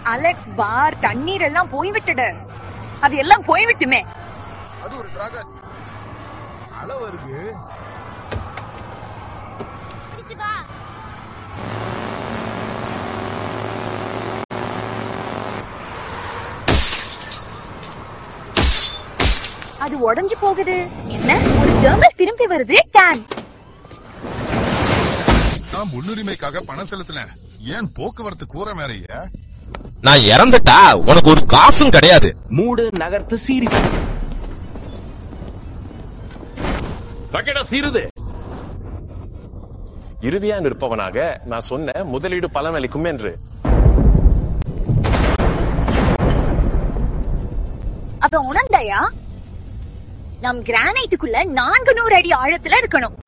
Alex பார் தண்ணீர் எல்லாம் போய்விட்டது அது எல்லாம் போய்விட்டுமே அது ஒரு டிராகன் அலை வருது அது உடைஞ்சு போகுது என்ன ஒரு ஜெர்மல் திரும்பி வருது கேன் நான் முன்னுரிமைக்காக பணம் செலுத்தினேன் ஏன் போக்குவரத்து கூற மேறைய நான் இறந்துட்டா உனக்கு ஒரு காசும் கிடையாது மூடு நகர்த்து சீரி பக்கெட்டா சீருது இறுதியா நிற்பவனாக நான் சொன்ன முதலீடு பலனளிக்கும் என்று அப்ப உணர்ந்தாயா நம் கிரானைட்டுக்குள்ள நான்கு நூறு அடி ஆழத்துல இருக்கணும்